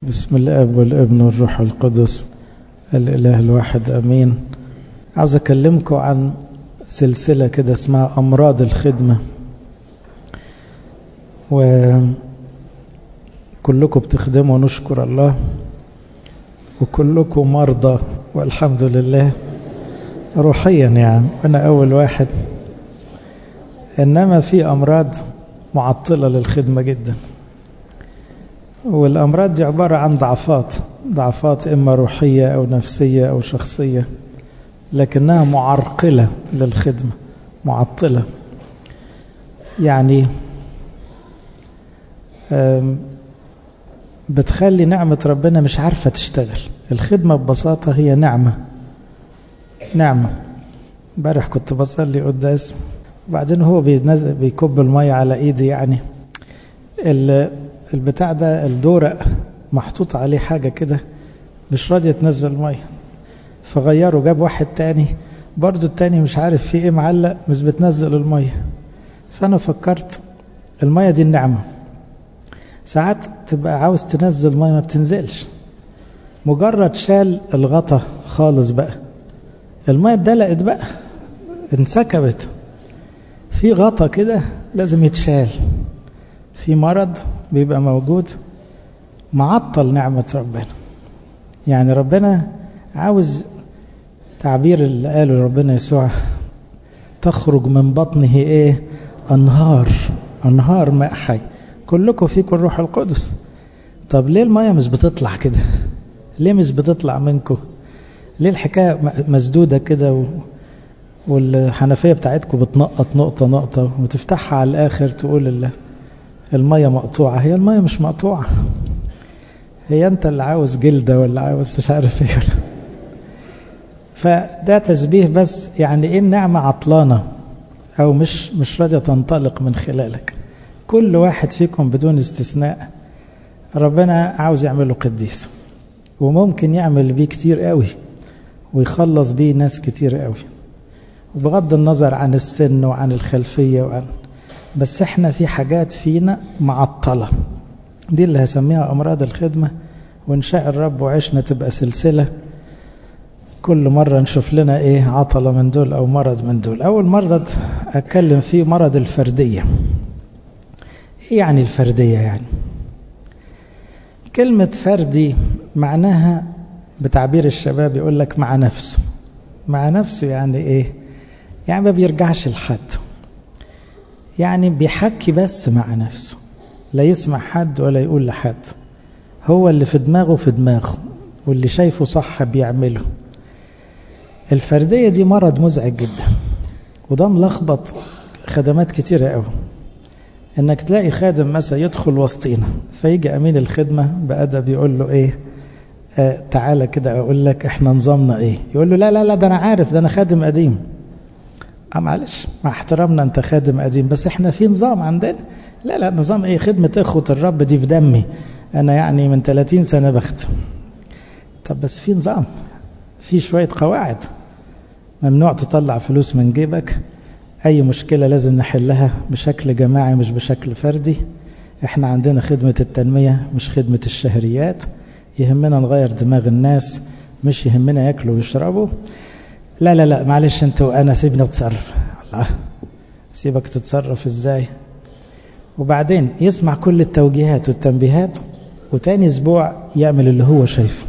بسم الاب والابن والروح القدس الاله الواحد امين عاوز اكلمكم عن سلسله كده اسمها امراض الخدمه وكلكم بتخدموا نشكر الله وكلكم مرضى والحمد لله روحيا يعني انا اول واحد انما في امراض معطله للخدمه جدا والأمراض دي عبارة عن ضعفات ضعفات إما روحية أو نفسية أو شخصية لكنها معرقلة للخدمة معطلة يعني بتخلي نعمة ربنا مش عارفة تشتغل الخدمة ببساطة هي نعمة نعمة امبارح كنت بصلي قداس وبعدين هو بينزل بيكب المية على ايدي يعني البتاع ده الدورق محطوط عليه حاجة كده مش راضية تنزل مية فغيره جاب واحد تاني برضو التاني مش عارف فيه ايه معلق مش بتنزل المية فأنا فكرت المية دي النعمة ساعات تبقى عاوز تنزل مية ما بتنزلش مجرد شال الغطا خالص بقى المية اتدلقت بقى انسكبت في غطا كده لازم يتشال في مرض بيبقى موجود معطل نعمة ربنا يعني ربنا عاوز تعبير اللي قاله ربنا يسوع تخرج من بطنه ايه انهار انهار ماء حي كلكم فيكم الروح القدس طب ليه المية مش بتطلع كده ليه مش بتطلع منكم ليه الحكاية مسدودة كده و... والحنفية بتاعتكم بتنقط نقطة نقطة وتفتحها على الآخر تقول الله المية مقطوعة هي المية مش مقطوعة هي أنت اللي عاوز جلدة ولا عاوز مش عارف ايه ولا فده تشبيه بس يعني ايه النعمة عطلانة أو مش مش راضية تنطلق من خلالك كل واحد فيكم بدون استثناء ربنا عاوز يعمله قديس وممكن يعمل بيه كتير قوي ويخلص بيه ناس كتير قوي وبغض النظر عن السن وعن الخلفية وعن بس احنا في حاجات فينا معطلة دي اللي هسميها أمراض الخدمة وإن شاء الرب وعشنا تبقى سلسلة كل مرة نشوف لنا إيه عطلة من دول أو مرض من دول أول مرض أتكلم فيه مرض الفردية إيه يعني الفردية يعني كلمة فردي معناها بتعبير الشباب يقول لك مع نفسه مع نفسه يعني إيه يعني ما بيرجعش لحد يعني بيحكي بس مع نفسه لا يسمع حد ولا يقول لحد هو اللي في دماغه في دماغه واللي شايفه صح بيعمله الفردية دي مرض مزعج جدا وده ملخبط خدمات كتيرة قوي انك تلاقي خادم مثلا يدخل وسطينا فيجي امين الخدمة بأدب يقول له ايه آه تعالى كده اقول لك احنا نظامنا ايه يقول له لا لا لا ده انا عارف ده انا خادم قديم اه معلش مع احترامنا انت خادم قديم بس احنا في نظام عندنا لا لا نظام ايه خدمة اخوة الرب دي في دمي انا يعني من 30 سنة بخدم طب بس في نظام في شوية قواعد ممنوع تطلع فلوس من جيبك اي مشكلة لازم نحلها بشكل جماعي مش بشكل فردي احنا عندنا خدمة التنمية مش خدمة الشهريات يهمنا نغير دماغ الناس مش يهمنا ياكلوا ويشربوا لا لا لا معلش انت وانا سيبني اتصرف الله سيبك تتصرف ازاي وبعدين يسمع كل التوجيهات والتنبيهات وتاني اسبوع يعمل اللي هو شايفه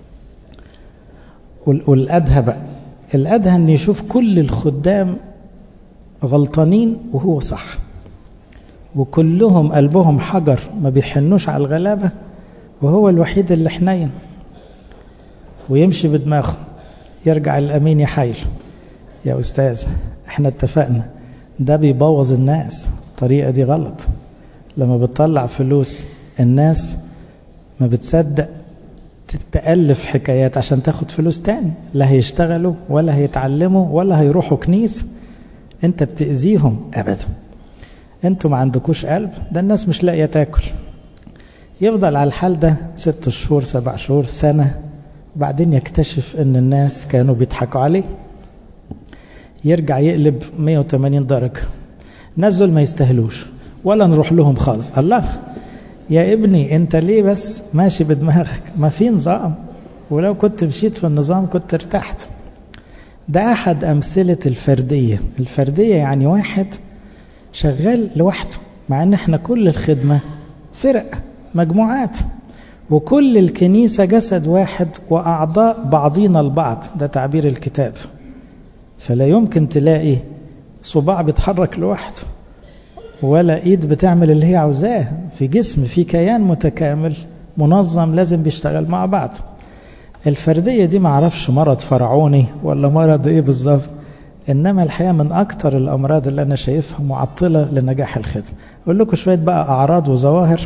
والادهى بقى الادهى ان يشوف كل الخدام غلطانين وهو صح وكلهم قلبهم حجر ما بيحنوش على الغلابة وهو الوحيد اللي حنين ويمشي بدماغه يرجع الأمين يحايل يا أستاذ احنا اتفقنا ده بيبوظ الناس الطريقة دي غلط لما بتطلع فلوس الناس ما بتصدق تألف حكايات عشان تاخد فلوس تاني لا هيشتغلوا ولا هيتعلموا ولا هيروحوا كنيس انت بتأذيهم أبدا انتوا ما عندكوش قلب ده الناس مش لاقية تاكل يفضل على الحال ده ست شهور سبع شهور سنة بعدين يكتشف ان الناس كانوا بيضحكوا عليه يرجع يقلب 180 درجة الناس دول ما يستاهلوش ولا نروح لهم خالص الله يا ابني انت ليه بس ماشي بدماغك ما في نظام ولو كنت مشيت في النظام كنت ارتحت ده أحد أمثلة الفردية الفردية يعني واحد شغال لوحده مع ان احنا كل الخدمة فرق مجموعات وكل الكنيسة جسد واحد وأعضاء بعضينا البعض ده تعبير الكتاب فلا يمكن تلاقي صباع بيتحرك لوحده ولا ايد بتعمل اللي هي عاوزاه في جسم في كيان متكامل منظم لازم بيشتغل مع بعض الفردية دي معرفش مرض فرعوني ولا مرض ايه بالظبط انما الحقيقة من اكتر الامراض اللي انا شايفها معطلة لنجاح الخدمة اقول لكم شوية بقى اعراض وظواهر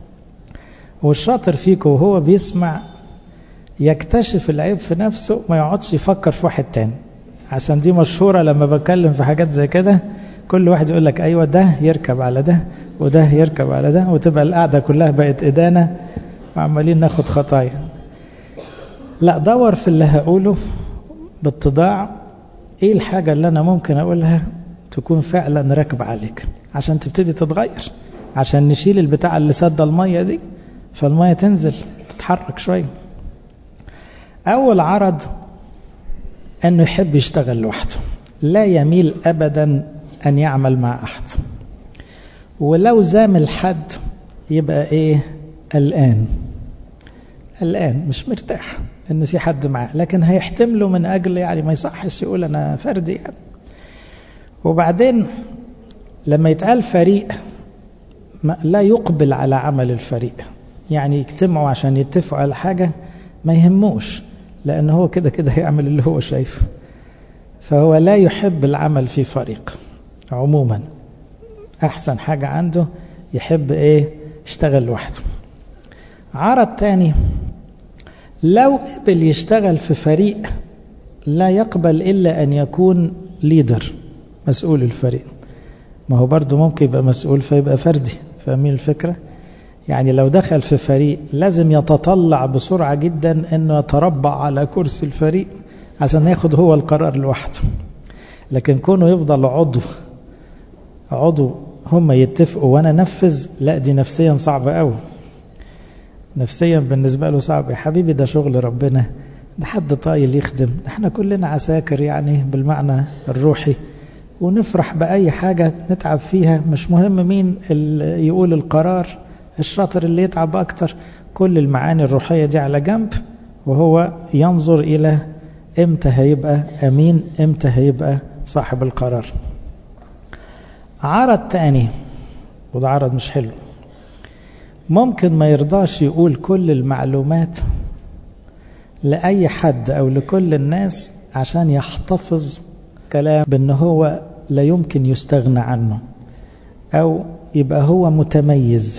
والشاطر فيكم وهو بيسمع يكتشف العيب في نفسه ما يقعدش يفكر في واحد تاني عشان دي مشهورة لما بتكلم في حاجات زي كده كل واحد يقول لك ايوه ده يركب على ده وده يركب على ده وتبقى القعدة كلها بقت ادانة وعمالين ناخد خطايا لا دور في اللي هقوله باتضاع ايه الحاجة اللي انا ممكن اقولها تكون فعلا راكبة عليك عشان تبتدي تتغير عشان نشيل البتاع اللي سد المية دي فالمية تنزل تتحرك شوية اول عرض انه يحب يشتغل لوحده لا يميل ابدا ان يعمل مع احد ولو زامل حد يبقى ايه قلقان قلقان مش مرتاح ان في حد معاه لكن هيحتمله من اجل يعني ما يصحش يقول انا فردي يعني وبعدين لما يتقال فريق لا يقبل على عمل الفريق يعني يجتمعوا عشان يتفقوا على حاجة ما يهموش لأن هو كده كده هيعمل اللي هو شايفه فهو لا يحب العمل في فريق عموما أحسن حاجة عنده يحب إيه يشتغل لوحده عرض تاني لو قبل يشتغل في فريق لا يقبل إلا أن يكون ليدر مسؤول الفريق ما هو برضه ممكن يبقى مسؤول فيبقى فردي فاهمين الفكرة يعني لو دخل في فريق لازم يتطلع بسرعة جدا انه يتربع على كرسي الفريق عشان ياخد هو القرار لوحده لكن كونه يفضل عضو عضو هم يتفقوا وانا نفذ لا دي نفسيا صعبة قوي نفسيا بالنسبة له صعب يا حبيبي ده شغل ربنا ده حد طايل يخدم ده احنا كلنا عساكر يعني بالمعنى الروحي ونفرح بأي حاجة نتعب فيها مش مهم مين اللي يقول القرار الشاطر اللي يتعب أكتر كل المعاني الروحية دي على جنب وهو ينظر إلى إمتى هيبقى أمين إمتى هيبقى صاحب القرار عرض تاني وده عرض مش حلو ممكن ما يرضاش يقول كل المعلومات لأي حد أو لكل الناس عشان يحتفظ كلام بأن هو لا يمكن يستغنى عنه أو يبقى هو متميز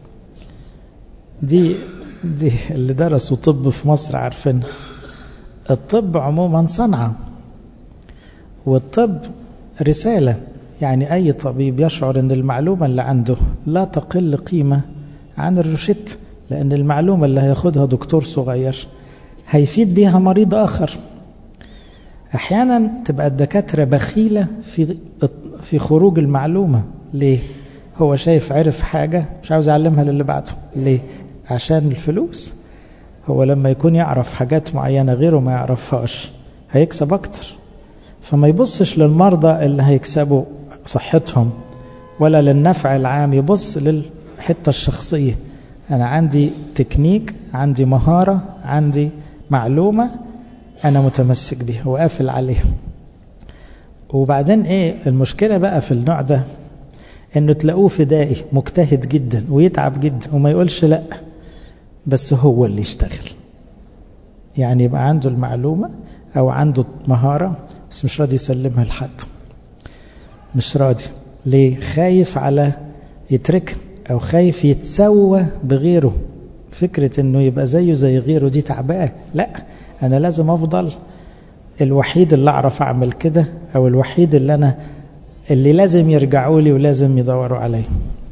دي دي اللي درسوا طب في مصر عارفين الطب عموما صنعة والطب رسالة يعني أي طبيب يشعر أن المعلومة اللي عنده لا تقل قيمة عن الروشت لأن المعلومة اللي هياخدها دكتور صغير هيفيد بيها مريض آخر أحيانا تبقى الدكاترة بخيلة في في خروج المعلومة ليه؟ هو شايف عرف حاجة مش عاوز يعلمها للي بعده ليه؟ عشان الفلوس هو لما يكون يعرف حاجات معينة غيره ما يعرفهاش هيكسب أكتر فما يبصش للمرضى اللي هيكسبوا صحتهم ولا للنفع العام يبص للحتة الشخصية أنا عندي تكنيك عندي مهارة عندي معلومة أنا متمسك بيها وقافل عليها وبعدين إيه المشكلة بقى في النوع ده إنه تلاقوه فدائي مجتهد جدا ويتعب جدا وما يقولش لأ بس هو اللي يشتغل يعني يبقى عنده المعلومة أو عنده مهارة بس مش راضي يسلمها لحد مش راضي ليه خايف على يترك أو خايف يتسوى بغيره فكرة انه يبقى زيه زي غيره دي تعباه لا انا لازم افضل الوحيد اللي اعرف اعمل كده او الوحيد اللي انا اللي لازم يرجعوا لي ولازم يدوروا علي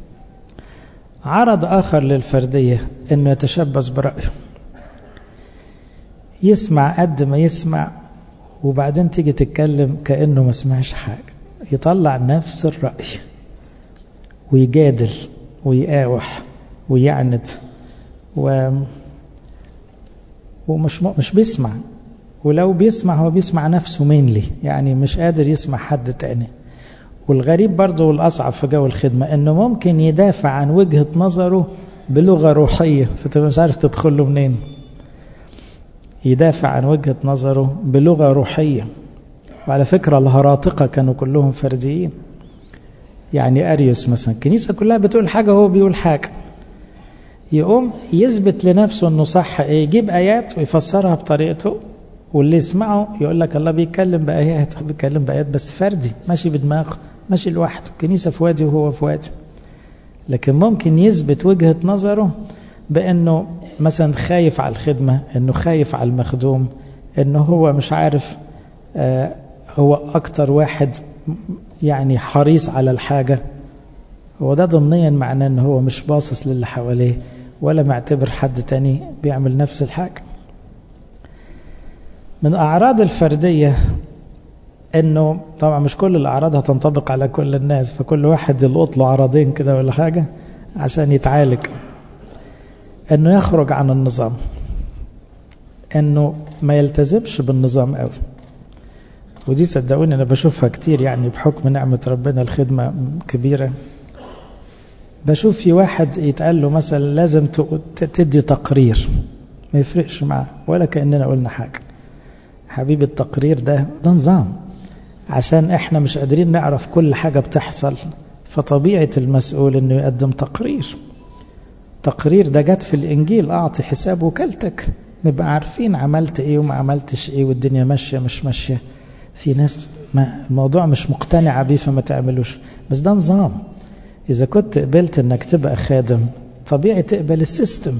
عرض اخر للفردية انه يتشبث برأيه يسمع قد ما يسمع وبعدين تيجي تتكلم كأنه ما سمعش حاجة يطلع نفس الرأي ويجادل ويقاوح ويعند و ومش مش بيسمع ولو بيسمع هو بيسمع نفسه مينلي يعني مش قادر يسمع حد تاني والغريب برضه والأصعب في جو الخدمة إنه ممكن يدافع عن وجهة نظره بلغة روحية فتبقى مش عارف تدخل له منين يدافع عن وجهة نظره بلغة روحية وعلى فكرة الهراطقة كانوا كلهم فرديين يعني أريوس مثلا الكنيسة كلها بتقول حاجة وهو بيقول حاجة يقوم يثبت لنفسه انه صح ايه يجيب ايات ويفسرها بطريقته واللي يسمعه يقول لك الله بيتكلم بايات بيتكلم بايات بس فردي ماشي بدماغه ماشي لوحده الكنيسه في وادي وهو في وادي لكن ممكن يثبت وجهه نظره بانه مثلا خايف على الخدمه انه خايف على المخدوم انه هو مش عارف آه هو اكتر واحد يعني حريص على الحاجه هو ده ضمنيا معناه ان هو مش باصص للي حواليه ولا معتبر حد تاني بيعمل نفس الحاجة من أعراض الفردية انه طبعا مش كل الأعراض هتنطبق على كل الناس فكل واحد يلقط له عرضين كده ولا حاجة عشان يتعالج انه يخرج عن النظام انه ما يلتزمش بالنظام قوي ودي صدقوني انا بشوفها كتير يعني بحكم نعمة ربنا الخدمة كبيرة بشوف في واحد يتقال له مثلا لازم تدي تقرير ما يفرقش معاه ولا كأننا قلنا حاجة حبيبي التقرير ده ده نظام عشان احنا مش قادرين نعرف كل حاجة بتحصل فطبيعة المسؤول انه يقدم تقرير تقرير ده جت في الانجيل اعطي حساب وكالتك نبقى عارفين عملت ايه وما عملتش ايه والدنيا ماشية مش ماشية في ناس ما الموضوع مش مقتنعة بيه فما تعملوش بس ده نظام إذا كنت قبلت أنك تبقى خادم طبيعي تقبل السيستم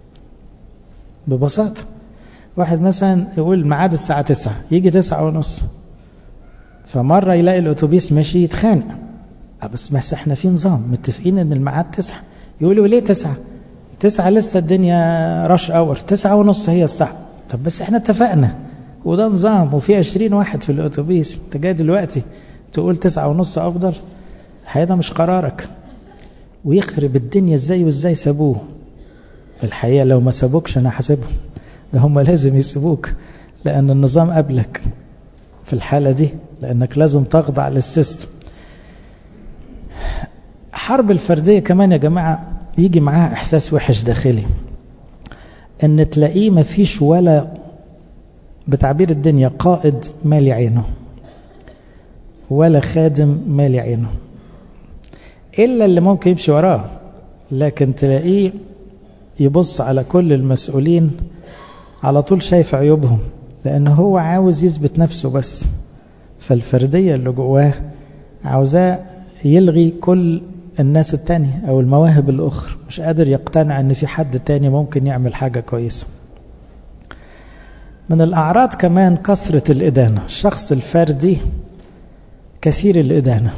ببساطة واحد مثلا يقول ميعاد الساعة تسعة يجي تسعة ونص فمرة يلاقي الأتوبيس ماشي يتخانق بس بس احنا في نظام متفقين ان الميعاد تسعة يقولوا ليه تسعة تسعة لسه الدنيا رش اور تسعة ونص هي الساعة طب بس احنا اتفقنا وده نظام وفي عشرين واحد في الأتوبيس انت جاي دلوقتي تقول تسعة ونص أفضل الحقيقة ده مش قرارك ويخرب الدنيا ازاي وازاي سابوه الحقيقة لو ما سابوكش أنا حاسبهم ده هم لازم يسيبوك لأن النظام قبلك في الحالة دي لأنك لازم تخضع للسيستم حرب الفردية كمان يا جماعة يجي معاها إحساس وحش داخلي إن تلاقيه مفيش ولا بتعبير الدنيا قائد مالي عينه ولا خادم مالي عينه إلا اللي ممكن يمشي وراه لكن تلاقيه يبص على كل المسؤولين على طول شايف عيوبهم لأن هو عاوز يثبت نفسه بس فالفردية اللي جواه عاوزاه يلغي كل الناس التانية أو المواهب الأخرى مش قادر يقتنع أن في حد تاني ممكن يعمل حاجة كويسة من الأعراض كمان كثرة الإدانة الشخص الفردي كثير الإدانة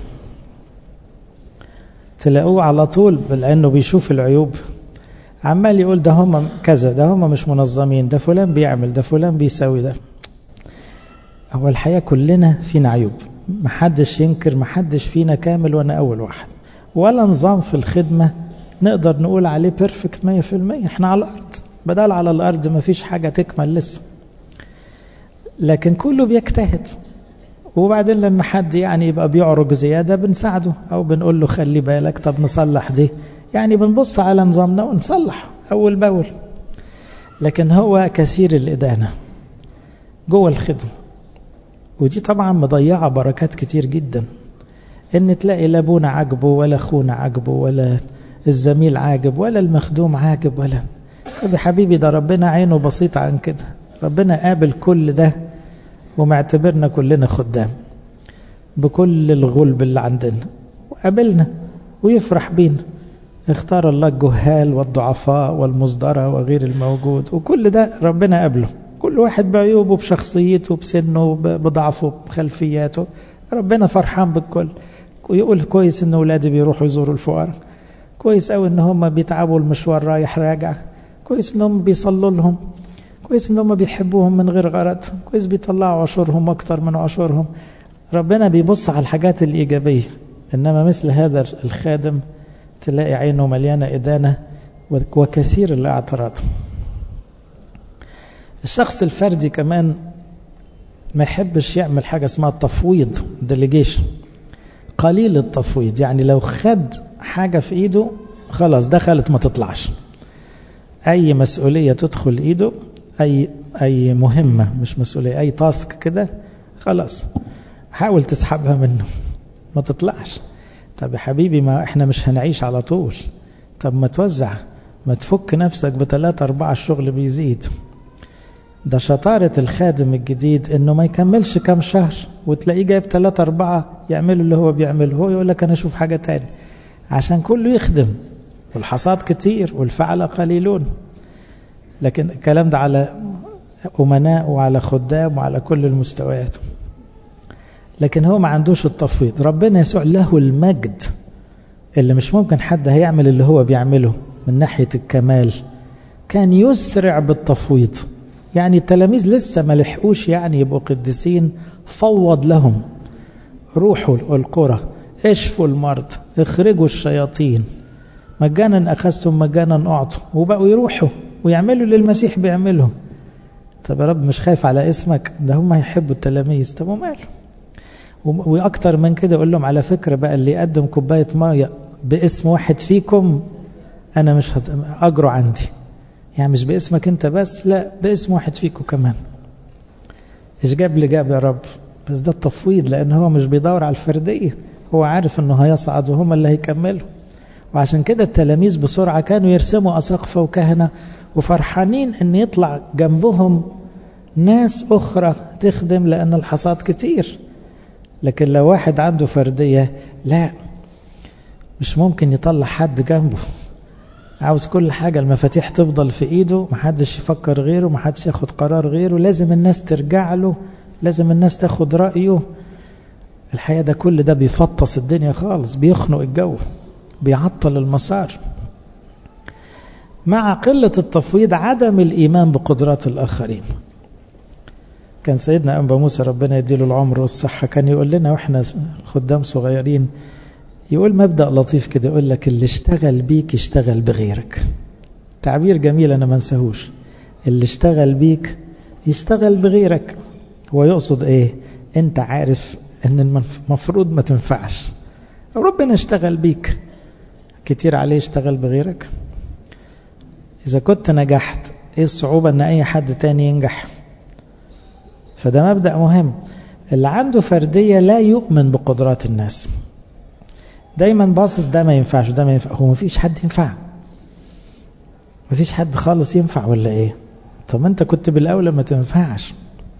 تلاقوه على طول لأنه بيشوف العيوب عمال يقول ده هم كذا ده هم مش منظمين ده فلان بيعمل ده فلان بيسوي ده هو الحقيقة كلنا فينا عيوب محدش ينكر محدش فينا كامل وانا اول واحد ولا نظام في الخدمة نقدر نقول عليه بيرفكت مية في المية احنا على الارض بدل على الارض ما فيش حاجة تكمل لسه لكن كله بيجتهد وبعدين لما حد يعني يبقى بيعرج زيادة بنساعده او بنقول له خلي بالك طب نصلح دي يعني بنبص على نظامنا ونصلح اول باول لكن هو كثير الادانة جوه الخدمه ودي طبعا مضيعة بركات كتير جدا ان تلاقي لا ابونا عاجبه ولا اخونا عاجبه ولا الزميل عاجب ولا المخدوم عاجب ولا طب يا حبيبي ده ربنا عينه بسيط عن كده ربنا قابل كل ده ومعتبرنا كلنا خدام بكل الغلب اللي عندنا وقابلنا ويفرح بينا اختار الله الجهال والضعفاء والمصدرة وغير الموجود وكل ده ربنا قابله كل واحد بعيوبه بشخصيته بسنه بضعفه بخلفياته ربنا فرحان بالكل ويقول كويس ان اولادي بيروحوا يزوروا الفقراء كويس قوي ان هم بيتعبوا المشوار رايح راجع كويس ان هم بيصلوا لهم كويس ان هم بيحبوهم من غير غرض كويس بيطلعوا عشورهم اكتر من عشورهم ربنا بيبص على الحاجات الايجابيه انما مثل هذا الخادم تلاقي عينه مليانه ادانه وكثير الاعتراض الشخص الفردي كمان ما يحبش يعمل حاجة اسمها التفويض ديليجيشن قليل التفويض يعني لو خد حاجة في ايده خلاص دخلت ما تطلعش اي مسؤولية تدخل ايده اي اي مهمة مش مسؤولية اي تاسك كده خلاص حاول تسحبها منه ما تطلعش طب يا حبيبي ما احنا مش هنعيش على طول طب ما توزع ما تفك نفسك بثلاثة أربعة الشغل بيزيد ده شطارة الخادم الجديد انه ما يكملش كام شهر وتلاقيه جايب ثلاثة أربعة يعملوا اللي هو بيعمله هو يقول لك أنا أشوف حاجة تاني عشان كله يخدم والحصاد كتير والفعل قليلون لكن الكلام ده على أمناء وعلى خدام وعلى كل المستويات لكن هو ما عندوش التفويض ربنا يسوع له المجد اللي مش ممكن حد هيعمل اللي هو بيعمله من ناحية الكمال كان يسرع بالتفويض يعني التلاميذ لسه ما لحقوش يعني يبقوا قديسين فوض لهم روحوا القرى اشفوا المرضى اخرجوا الشياطين مجانا أخذتم مجانا أعطوا وبقوا يروحوا ويعملوا اللي المسيح بيعمله طب يا رب مش خايف على اسمك ده هم هيحبوا التلاميذ طب وماله واكتر من كده اقول لهم على فكرة بقى اللي يقدم كوباية مية باسم واحد فيكم انا مش هت... اجره عندي يعني مش باسمك انت بس لا باسم واحد فيكم كمان ايش جاب لي جاب يا رب بس ده التفويض لان هو مش بيدور على الفردية هو عارف انه هيصعد وهم اللي هيكملوا وعشان كده التلاميذ بسرعة كانوا يرسموا أساقفة وكهنة وفرحانين ان يطلع جنبهم ناس أخرى تخدم لأن الحصاد كتير لكن لو واحد عنده فردية لا مش ممكن يطلع حد جنبه عاوز كل حاجة المفاتيح تفضل في ايده محدش يفكر غيره محدش ياخد قرار غيره لازم الناس ترجع له لازم الناس تاخد رأيه الحقيقة ده كل ده بيفطس الدنيا خالص بيخنق الجو بيعطل المسار مع قلة التفويض عدم الإيمان بقدرات الآخرين كان سيدنا أنبا موسى ربنا يديله العمر والصحة كان يقول لنا وإحنا خدام صغيرين يقول مبدأ لطيف كده يقول لك اللي اشتغل بيك يشتغل بغيرك تعبير جميل أنا ما انساهوش اللي اشتغل بيك يشتغل بغيرك هو يقصد ايه انت عارف ان المفروض ما تنفعش ربنا اشتغل بيك كتير عليه يشتغل بغيرك إذا كنت نجحت إيه الصعوبة أن أي حد تاني ينجح فده مبدأ مهم اللي عنده فردية لا يؤمن بقدرات الناس دايما باصص ده ما ينفعش ده ما ينفع هو ما فيش حد ينفع ما فيش حد خالص ينفع ولا ايه طب انت كنت بالاولى ما تنفعش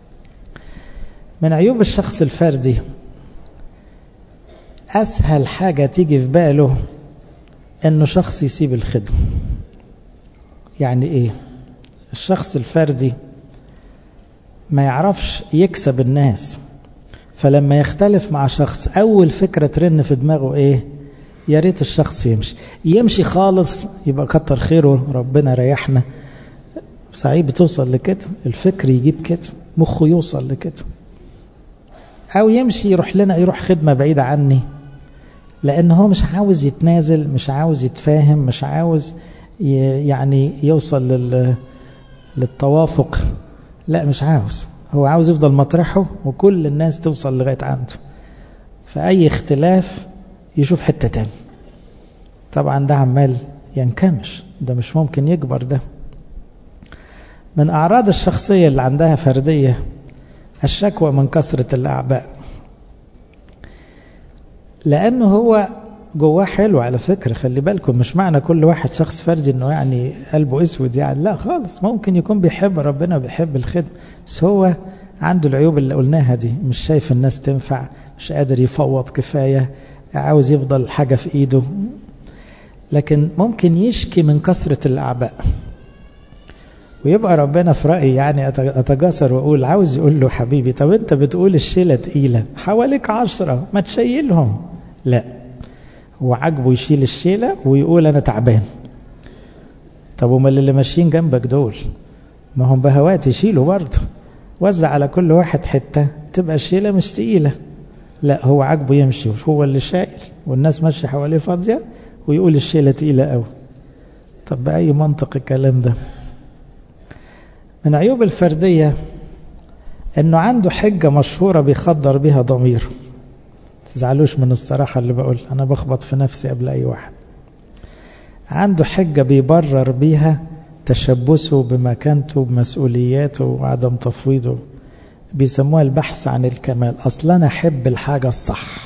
من عيوب الشخص الفردي اسهل حاجة تيجي في باله انه شخص يسيب الخدمة يعني ايه الشخص الفردي ما يعرفش يكسب الناس فلما يختلف مع شخص اول فكرة ترن في دماغه ايه يا ريت الشخص يمشي يمشي خالص يبقى كتر خيره ربنا ريحنا ساعات بتوصل لكده الفكر يجيب كده مخه يوصل لكده او يمشي يروح لنا يروح خدمة بعيدة عني لان هو مش عاوز يتنازل مش عاوز يتفاهم مش عاوز يعني يوصل لل للتوافق لا مش عاوز هو عاوز يفضل مطرحه وكل الناس توصل لغاية عنده فأي اختلاف يشوف حتة تاني طبعا ده عمال ينكمش ده مش ممكن يكبر ده من أعراض الشخصية اللي عندها فردية الشكوى من كثرة الأعباء لأنه هو جواه حلو على فكرة خلي بالكم مش معنى كل واحد شخص فردي انه يعني قلبه اسود يعني لا خالص ممكن يكون بيحب ربنا وبيحب الخدمة بس هو عنده العيوب اللي قلناها دي مش شايف الناس تنفع مش قادر يفوض كفاية عاوز يفضل حاجة في ايده لكن ممكن يشكي من كثرة الأعباء ويبقى ربنا في رأيي يعني أتجاسر وأقول عاوز يقول له حبيبي طب أنت بتقول الشيلة تقيلة حواليك عشرة ما تشيلهم لا هو عاجبه يشيل الشيلة ويقول أنا تعبان طب وما اللي ماشيين جنبك دول ما هم بهوات يشيلوا برضه وزع على كل واحد حتة تبقى الشيلة مش تقيلة لا هو عاجبه يمشي هو اللي شايل والناس ماشية حواليه فاضية ويقول الشيلة تقيلة قوي طب بأي منطق الكلام ده من عيوب الفردية انه عنده حجة مشهورة بيخدر بها ضميره تزعلوش من الصراحة اللي بقول أنا بخبط في نفسي قبل أي واحد عنده حجة بيبرر بيها تشبثه بمكانته بمسؤولياته وعدم تفويضه بيسموها البحث عن الكمال أصلا أنا أحب الحاجة الصح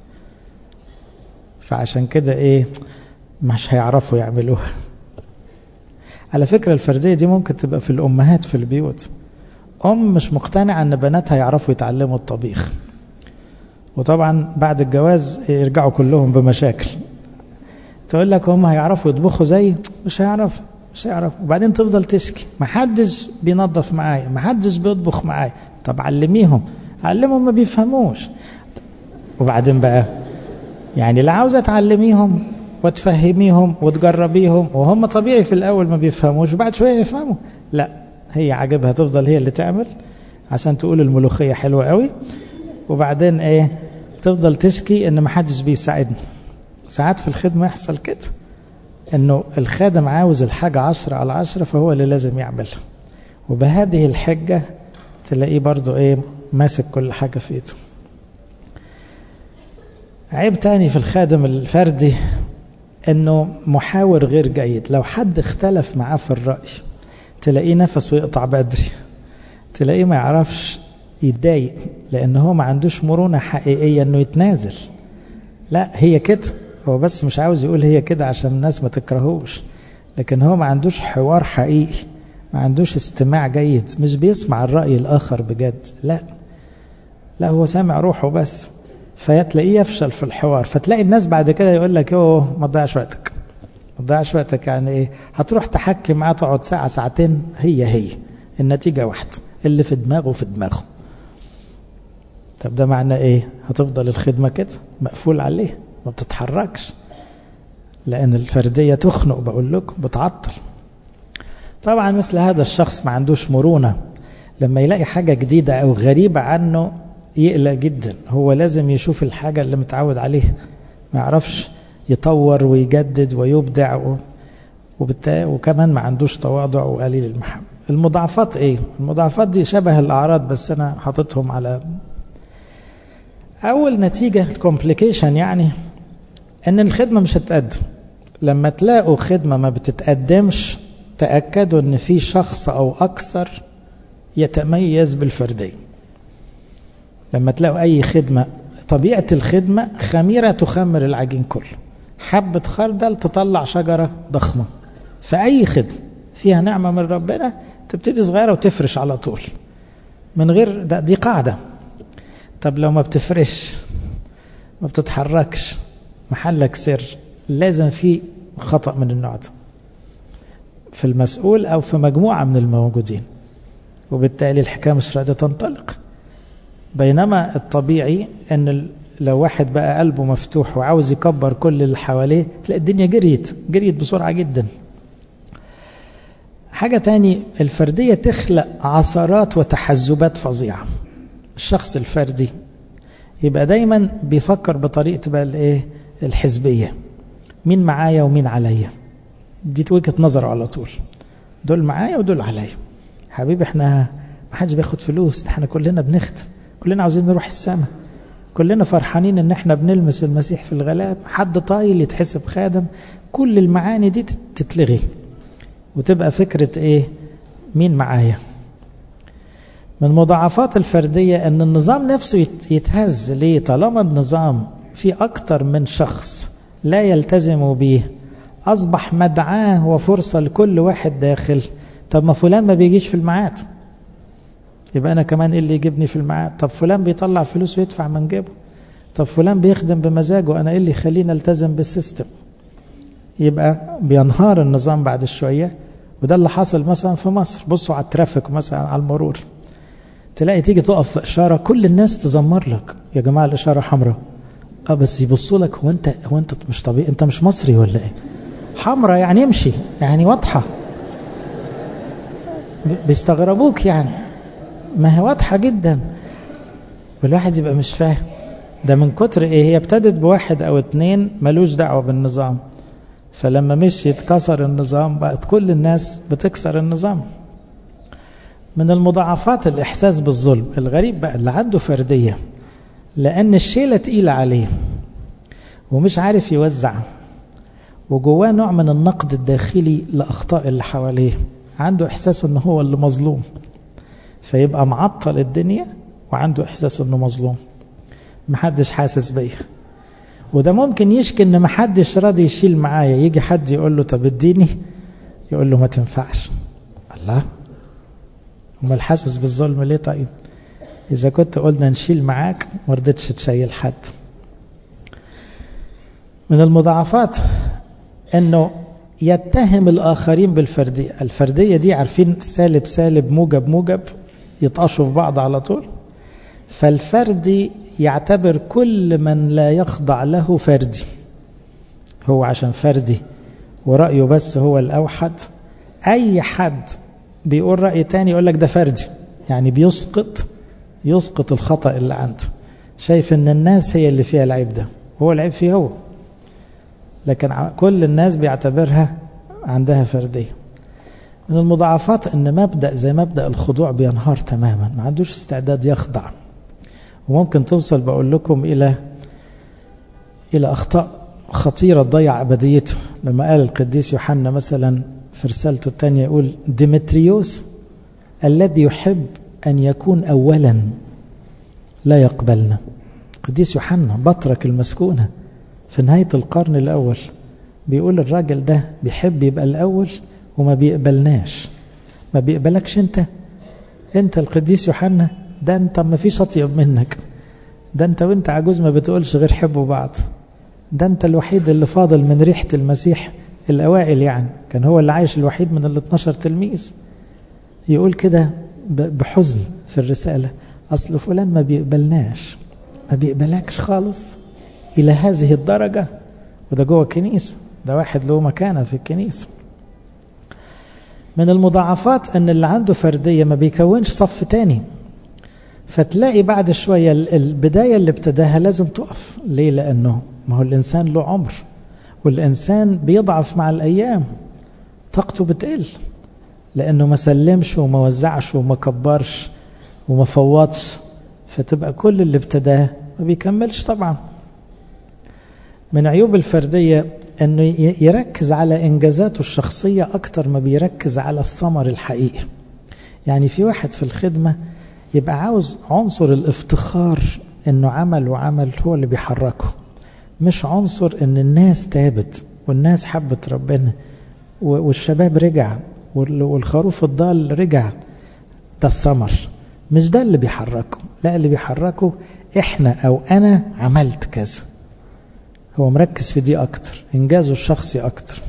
فعشان كده إيه مش هيعرفوا يعملوها على فكرة الفردية دي ممكن تبقى في الأمهات في البيوت أم مش مقتنعة أن بناتها يعرفوا يتعلموا الطبيخ وطبعا بعد الجواز يرجعوا كلهم بمشاكل تقول لك هم هيعرفوا يطبخوا زي مش هيعرفوا مش هيعرفوا وبعدين تفضل تشكي ما حدش بينظف معايا ما حدش بيطبخ معايا طب علميهم علمهم ما بيفهموش وبعدين بقى يعني لا عاوزه تعلميهم وتفهميهم وتجربيهم وهم طبيعي في الاول ما بيفهموش وبعد شويه يفهموا لا هي عاجبها تفضل هي اللي تعمل عشان تقول الملوخيه حلوه قوي وبعدين ايه تفضل تشكي ان ما حدش بيساعدني ساعات في الخدمة يحصل كده انه الخادم عاوز الحاجة عشرة على عشرة فهو اللي لازم يعملها وبهذه الحجة تلاقيه برضو ايه ماسك كل حاجة في ايده عيب تاني في الخادم الفردي انه محاور غير جيد لو حد اختلف معاه في الرأي تلاقيه نفسه يقطع بدري تلاقيه ما يعرفش يتضايق لان هو ما عندوش مرونة حقيقية انه يتنازل لا هي كده هو بس مش عاوز يقول هي كده عشان الناس ما تكرهوش لكن هو ما عندوش حوار حقيقي ما عندوش استماع جيد مش بيسمع الرأي الآخر بجد لا لا هو سامع روحه بس فتلاقيه يفشل في الحوار فتلاقي الناس بعد كده يقول لك يوه ما تضيعش وقتك ما تضيعش وقتك يعني ايه هتروح تحكي معاه تقعد ساعة ساعتين هي هي النتيجة واحدة اللي في دماغه في دماغه طب ده معناه ايه هتفضل الخدمة كده مقفول عليه ما بتتحركش لأن الفردية تخنق بقول لكم بتعطل طبعا مثل هذا الشخص ما عندوش مرونة لما يلاقي حاجة جديدة أو غريبة عنه يقلق جدا هو لازم يشوف الحاجة اللي متعود عليها ما يعرفش يطور ويجدد ويبدع و... وبالتالي وكمان ما عندوش تواضع وقليل المحبة المضاعفات ايه المضاعفات دي شبه الأعراض بس أنا حاططهم على أول نتيجة الكومبليكيشن يعني أن الخدمة مش هتتقدم لما تلاقوا خدمة ما بتتقدمش تأكدوا أن في شخص أو أكثر يتميز بالفردية لما تلاقوا أي خدمة طبيعة الخدمة خميرة تخمر العجين كله حبة خردل تطلع شجرة ضخمة فأي خدمة فيها نعمة من ربنا تبتدي صغيرة وتفرش على طول من غير ده دي قاعدة طب لو ما بتفرش ما بتتحركش محلك سر لازم في خطأ من النوع ده في المسؤول أو في مجموعة من الموجودين وبالتالي الحكاية مش راضية تنطلق بينما الطبيعي أن لو واحد بقى قلبه مفتوح وعاوز يكبر كل اللي حواليه تلاقي الدنيا جريت جريت بسرعة جدا حاجة تاني الفردية تخلق عثرات وتحزبات فظيعة الشخص الفردي يبقى دايما بيفكر بطريقة بقى الايه الحزبية مين معايا ومين عليا دي وجهة نظر على طول دول معايا ودول عليا حبيبي احنا ما حدش بياخد فلوس احنا كلنا بنخدم كلنا عاوزين نروح السماء كلنا فرحانين ان احنا بنلمس المسيح في الغلاب حد طايل يتحسب خادم كل المعاني دي تتلغي وتبقى فكرة ايه مين معايا من مضاعفات الفردية أن النظام نفسه يتهز ليه طالما النظام في أكتر من شخص لا يلتزم به أصبح مدعاه وفرصة لكل واحد داخل طب ما فلان ما بيجيش في الميعاد يبقى أنا كمان إيه اللي يجيبني في الميعاد طب فلان بيطلع فلوس ويدفع من جيبه طب فلان بيخدم بمزاجه أنا إيه اللي يخليني التزم بالسيستم يبقى بينهار النظام بعد شوية وده اللي حصل مثلا في مصر بصوا على الترافيك مثلا على المرور تلاقي تيجي تقف في إشارة كل الناس تزمر لك يا جماعة الإشارة حمراء اه بس يبصوا لك هو انت هو انت مش طبيعي انت مش مصري ولا ايه حمراء يعني امشي يعني واضحة بيستغربوك يعني ما هي واضحة جدا والواحد يبقى مش فاهم ده من كتر ايه هي ابتدت بواحد او اتنين ملوش دعوة بالنظام فلما مشي اتكسر النظام بقت كل الناس بتكسر النظام من المضاعفات الإحساس بالظلم الغريب بقى اللي عنده فردية لأن الشيلة تقيلة عليه ومش عارف يوزع وجواه نوع من النقد الداخلي لأخطاء اللي حواليه عنده إحساس أنه هو اللي مظلوم فيبقى معطل الدنيا وعنده إحساس أنه مظلوم محدش حاسس بيا وده ممكن يشكي ان محدش راضي يشيل معايا يجي حد يقول له طب اديني يقول له ما تنفعش الله امال حاسس بالظلم ليه طيب اذا كنت قلنا نشيل معاك ما رضيتش تشيل حد من المضاعفات انه يتهم الاخرين بالفرديه الفرديه دي عارفين سالب سالب موجب موجب يطقشوا في بعض على طول فالفردي يعتبر كل من لا يخضع له فردي هو عشان فردي ورأيه بس هو الأوحد أي حد بيقول رأي تاني يقول لك ده فردي يعني بيسقط يسقط الخطأ اللي عنده شايف ان الناس هي اللي فيها العيب ده هو العيب فيه هو لكن كل الناس بيعتبرها عندها فردية من المضاعفات ان مبدأ زي مبدأ الخضوع بينهار تماما ما عندوش استعداد يخضع وممكن توصل بقول لكم إلى إلى أخطاء خطيرة تضيع أبديته لما قال القديس يوحنا مثلا في رسالته الثانية يقول ديمتريوس الذي يحب أن يكون أولا لا يقبلنا القديس يوحنا بطرك المسكونة في نهاية القرن الأول بيقول الراجل ده بيحب يبقى الأول وما بيقبلناش ما بيقبلكش انت انت القديس يوحنا ده انت ما فيش اطيب منك ده انت وانت عجوز ما بتقولش غير حبوا بعض ده انت الوحيد اللي فاضل من ريحة المسيح الأوائل يعني كان هو اللي عايش الوحيد من ال 12 تلميذ يقول كده بحزن في الرسالة أصل فلان ما بيقبلناش ما بيقبلكش خالص إلى هذه الدرجة وده جوه الكنيسة ده واحد له مكانة في الكنيسة من المضاعفات أن اللي عنده فردية ما بيكونش صف تاني فتلاقي بعد شوية البداية اللي ابتداها لازم تقف ليه لأنه ما هو الإنسان له عمر والإنسان بيضعف مع الأيام طاقته بتقل لأنه ما سلمش وما وزعش وما كبرش وما فوضش فتبقى كل اللي ابتداه ما بيكملش طبعا من عيوب الفردية أنه يركز على إنجازاته الشخصية أكتر ما بيركز على الثمر الحقيقي يعني في واحد في الخدمة يبقى عاوز عنصر الافتخار انه عمل وعمل هو اللي بيحركه مش عنصر ان الناس تابت والناس حبت ربنا والشباب رجع والخروف الضال رجع ده الثمر مش ده اللي بيحركه لا اللي بيحركه احنا او انا عملت كذا هو مركز في دي اكتر انجازه الشخصي اكتر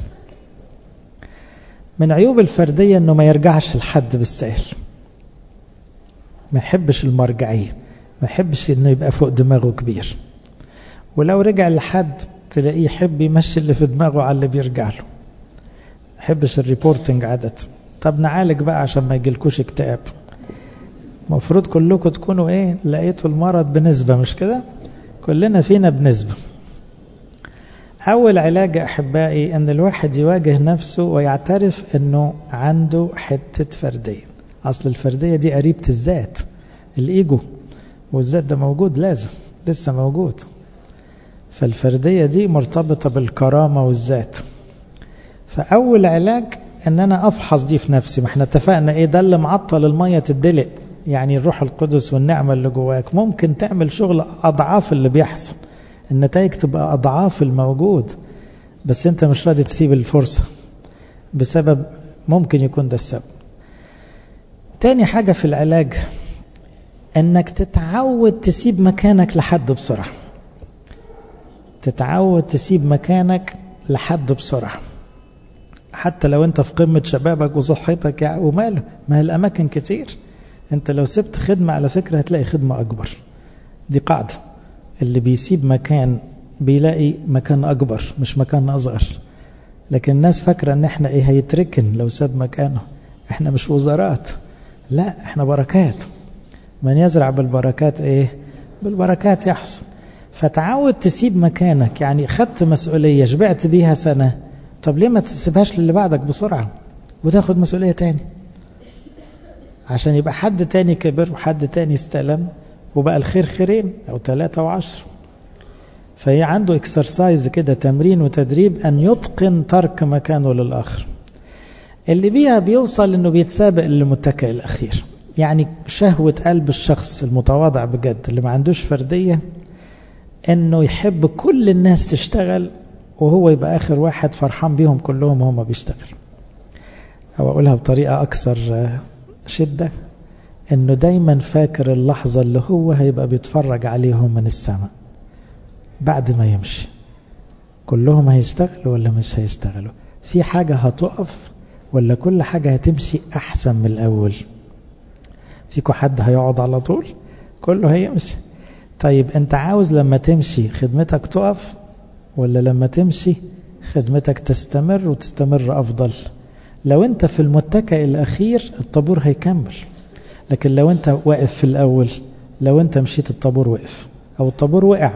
من عيوب الفردية انه ما يرجعش لحد بالسهل ما يحبش المرجعية ما يحبش انه يبقى فوق دماغه كبير ولو رجع لحد تلاقيه يحب يمشي اللي في دماغه على اللي بيرجع له ما يحبش الريبورتنج عادة طب نعالج بقى عشان ما يجيلكوش اكتئاب المفروض كلكم تكونوا ايه لقيتوا المرض بنسبة مش كده كلنا فينا بنسبة أول علاج أحبائي أن الواحد يواجه نفسه ويعترف أنه عنده حتة فردية أصل الفردية دي قريبة الذات الإيجو والذات ده موجود لازم لسه موجود فالفردية دي مرتبطة بالكرامة والذات فأول علاج أن أنا أفحص دي في نفسي ما احنا اتفقنا إيه ده اللي معطل المية تدلق يعني الروح القدس والنعمة اللي جواك ممكن تعمل شغل أضعاف اللي بيحصل النتائج تبقى أضعاف الموجود بس أنت مش راضي تسيب الفرصة بسبب ممكن يكون ده السبب تاني حاجة في العلاج أنك تتعود تسيب مكانك لحد بسرعة تتعود تسيب مكانك لحد بسرعة حتى لو انت في قمة شبابك وصحتك يعني وماله ما هي الأماكن كتير انت لو سبت خدمة على فكرة هتلاقي خدمة أكبر دي قاعدة اللي بيسيب مكان بيلاقي مكان أكبر مش مكان أصغر لكن الناس فاكرة ان احنا ايه هيتركن لو ساب مكانه احنا مش وزارات لا احنا بركات من يزرع بالبركات ايه بالبركات يحصل فتعود تسيب مكانك يعني خدت مسؤولية شبعت بيها سنة طب ليه ما تسيبهاش للي بعدك بسرعة وتاخد مسؤولية تاني عشان يبقى حد تاني كبر وحد تاني استلم وبقى الخير خيرين أو ثلاثة وعشر فهي عنده اكسرسايز كده تمرين وتدريب أن يتقن ترك مكانه للآخر اللي بيها بيوصل أنه بيتسابق للمتكئ الأخير يعني شهوة قلب الشخص المتواضع بجد اللي ما عندوش فردية أنه يحب كل الناس تشتغل وهو يبقى آخر واحد فرحان بيهم كلهم وهم بيشتغل أو أقولها بطريقة أكثر شدة أنه دايما فاكر اللحظة اللي هو هيبقى بيتفرج عليهم من السماء بعد ما يمشي كلهم هيشتغلوا ولا مش هيشتغلوا في حاجة هتقف ولا كل حاجة هتمشي أحسن من الأول فيكو حد هيقعد على طول كله هيمشي طيب أنت عاوز لما تمشي خدمتك تقف ولا لما تمشي خدمتك تستمر وتستمر أفضل لو أنت في المتكئ الأخير الطابور هيكمل لكن لو أنت واقف في الأول لو أنت مشيت الطابور وقف أو الطابور وقع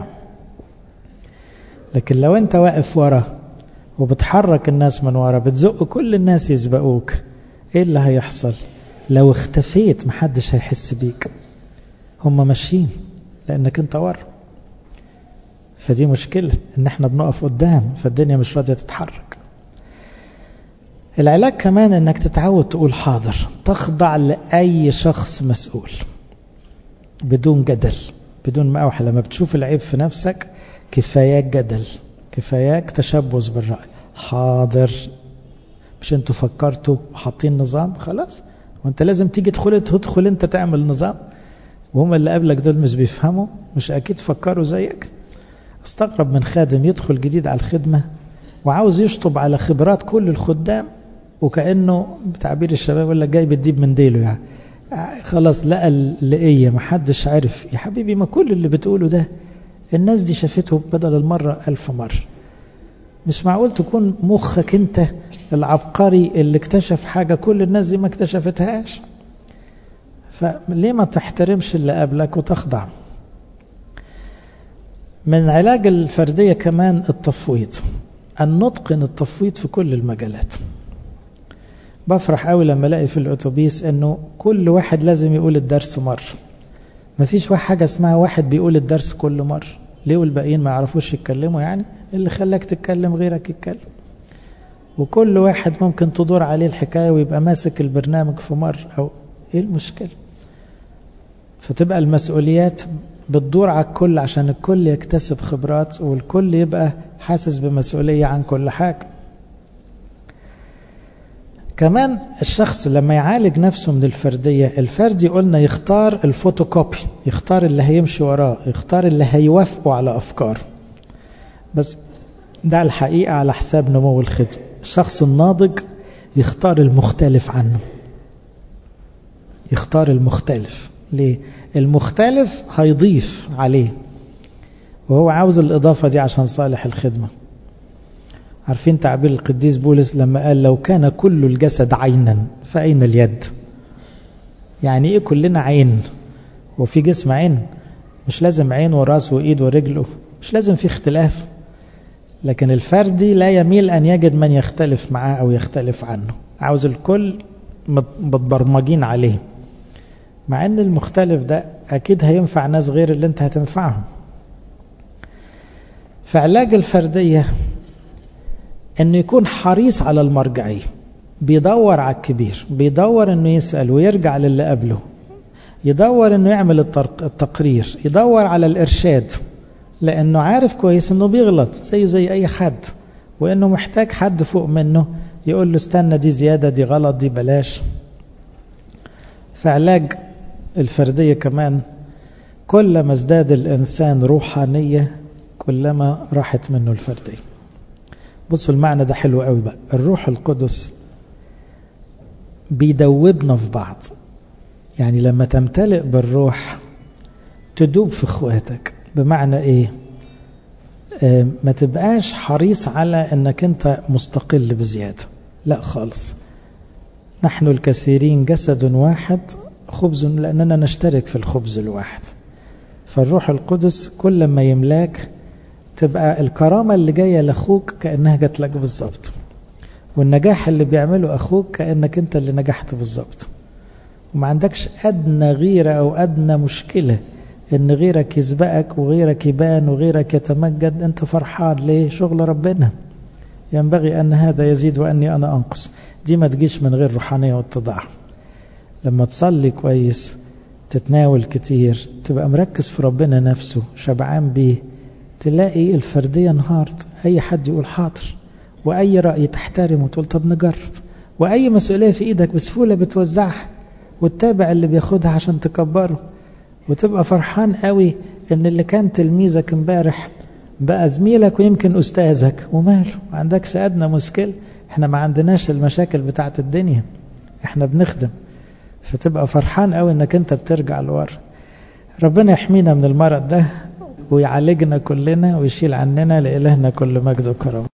لكن لو أنت واقف ورا وبتحرك الناس من ورا بتزق كل الناس يسبقوك إيه اللي هيحصل لو اختفيت محدش هيحس بيك هم ماشيين لأنك أنت ورا فدي مشكلة ان احنا بنقف قدام فالدنيا مش راضية تتحرك العلاج كمان انك تتعود تقول حاضر تخضع لأي شخص مسؤول بدون جدل بدون مقاوحة لما بتشوف العيب في نفسك كفاياك جدل كفاياك تشبث بالرأي حاضر مش انتوا فكرتوا وحاطين نظام خلاص وانت لازم تيجي تدخل تدخل انت تعمل نظام وهم اللي قبلك دول مش بيفهموا مش اكيد فكروا زيك استغرب من خادم يدخل جديد على الخدمة وعاوز يشطب على خبرات كل الخدام وكأنه بتعبير الشباب يقول لك جاي بتجيب من ديله يعني خلاص لقى اللقية محدش عارف يا حبيبي ما كل اللي بتقوله ده الناس دي شافته بدل المرة ألف مرة مش معقول تكون مخك انت العبقري اللي اكتشف حاجة كل الناس دي ما اكتشفتهاش فليه ما تحترمش اللي قبلك وتخضع من علاج الفردية كمان التفويض أن نتقن التفويض في كل المجالات بفرح قوي لما الاقي في الأتوبيس أنه كل واحد لازم يقول الدرس مرة مفيش حاجة اسمها واحد بيقول الدرس كل مرة ليه والباقيين ما يعرفوش يتكلموا يعني اللي خلاك تتكلم غيرك يتكلم وكل واحد ممكن تدور عليه الحكاية ويبقى ماسك البرنامج في مرة أو إيه المشكلة فتبقى المسؤوليات بتدور على الكل عشان الكل يكتسب خبرات والكل يبقى حاسس بمسؤولية عن كل حاجة كمان الشخص لما يعالج نفسه من الفردية الفردي قلنا يختار الفوتوكوبي يختار اللي هيمشي وراه يختار اللي هيوافقه على أفكار بس ده الحقيقة على حساب نمو الخدمة الشخص الناضج يختار المختلف عنه يختار المختلف ليه؟ المختلف هيضيف عليه وهو عاوز الإضافة دي عشان صالح الخدمة عارفين تعبير القديس بولس لما قال لو كان كل الجسد عينا فأين اليد يعني ايه كلنا عين وفي جسم عين مش لازم عين وراس وإيد ورجل مش لازم في اختلاف لكن الفردي لا يميل أن يجد من يختلف معاه أو يختلف عنه عاوز الكل متبرمجين عليه مع ان المختلف ده اكيد هينفع ناس غير اللي انت هتنفعهم فعلاج الفردية انه يكون حريص على المرجعية بيدور على الكبير بيدور انه يسأل ويرجع للي قبله يدور انه يعمل التقرير يدور على الارشاد لانه عارف كويس انه بيغلط زيه زي اي حد وانه محتاج حد فوق منه يقول له استنى دي زيادة دي غلط دي بلاش فعلاج الفردية كمان كلما ازداد الإنسان روحانية كلما راحت منه الفردية بصوا المعنى ده حلو قوي بقى الروح القدس بيدوبنا في بعض يعني لما تمتلئ بالروح تدوب في اخواتك بمعنى ايه اه ما تبقاش حريص على انك انت مستقل بزيادة لا خالص نحن الكثيرين جسد واحد خبز لأننا نشترك في الخبز الواحد فالروح القدس كل ما يملاك تبقى الكرامة اللي جاية لأخوك كأنها جات لك بالظبط والنجاح اللي بيعمله أخوك كأنك أنت اللي نجحت بالظبط وما عندكش أدنى غيرة أو أدنى مشكلة إن غيرك يسبقك وغيرك يبان وغيرك يتمجد أنت فرحان ليه شغل ربنا ينبغي أن هذا يزيد وأني أنا أنقص دي ما تجيش من غير روحانية واتضاع لما تصلي كويس تتناول كتير تبقى مركز في ربنا نفسه شبعان بيه تلاقي الفردية انهارت أي حد يقول حاضر وأي رأي تحترم وتقول طب نجرب وأي مسؤولية في إيدك بسهولة بتوزعها وتتابع اللي بياخدها عشان تكبره وتبقى فرحان قوي ان اللي كان تلميذك امبارح بقى زميلك ويمكن أستاذك وماله ما عندكش أدنى مشكلة احنا ما عندناش المشاكل بتاعت الدنيا احنا بنخدم فتبقى فرحان قوي انك انت بترجع لورا ربنا يحمينا من المرض ده ويعالجنا كلنا ويشيل عننا لإلهنا كل مجد وكرم